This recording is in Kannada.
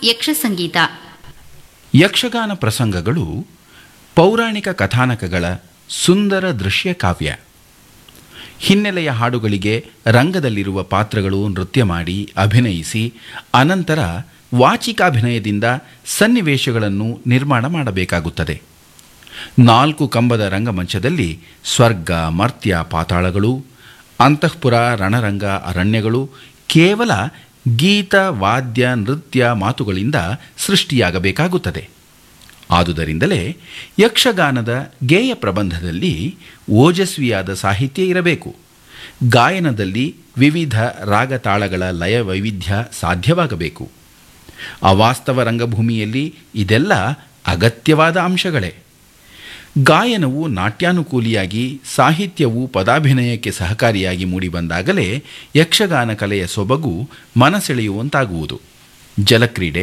ಯಕ್ಷ ಸಂಗೀತ ಯಕ್ಷಗಾನ ಪ್ರಸಂಗಗಳು ಪೌರಾಣಿಕ ಕಥಾನಕಗಳ ಸುಂದರ ದೃಶ್ಯ ಕಾವ್ಯ ಹಿನ್ನೆಲೆಯ ಹಾಡುಗಳಿಗೆ ರಂಗದಲ್ಲಿರುವ ಪಾತ್ರಗಳು ನೃತ್ಯ ಮಾಡಿ ಅಭಿನಯಿಸಿ ಅನಂತರ ವಾಚಿಕಾಭಿನಯದಿಂದ ಸನ್ನಿವೇಶಗಳನ್ನು ನಿರ್ಮಾಣ ಮಾಡಬೇಕಾಗುತ್ತದೆ ನಾಲ್ಕು ಕಂಬದ ರಂಗಮಂಚದಲ್ಲಿ ಸ್ವರ್ಗ ಮರ್ತ್ಯ ಪಾತಾಳಗಳು ಅಂತಃಪುರ ರಣರಂಗ ಅರಣ್ಯಗಳು ಕೇವಲ ಗೀತ ವಾದ್ಯ ನೃತ್ಯ ಮಾತುಗಳಿಂದ ಸೃಷ್ಟಿಯಾಗಬೇಕಾಗುತ್ತದೆ ಆದುದರಿಂದಲೇ ಯಕ್ಷಗಾನದ ಗೇಯ ಪ್ರಬಂಧದಲ್ಲಿ ಓಜಸ್ವಿಯಾದ ಸಾಹಿತ್ಯ ಇರಬೇಕು ಗಾಯನದಲ್ಲಿ ವಿವಿಧ ರಾಗತಾಳಗಳ ಲಯ ವೈವಿಧ್ಯ ಸಾಧ್ಯವಾಗಬೇಕು ಅವಾಸ್ತವ ರಂಗಭೂಮಿಯಲ್ಲಿ ಇದೆಲ್ಲ ಅಗತ್ಯವಾದ ಅಂಶಗಳೇ ಗಾಯನವು ನಾಟ್ಯಾನುಕೂಲಿಯಾಗಿ ಸಾಹಿತ್ಯವು ಪದಾಭಿನಯಕ್ಕೆ ಸಹಕಾರಿಯಾಗಿ ಮೂಡಿಬಂದಾಗಲೇ ಯಕ್ಷಗಾನ ಕಲೆಯ ಸೊಬಗು ಮನಸೆಳೆಯುವಂತಾಗುವುದು ಜಲಕ್ರೀಡೆ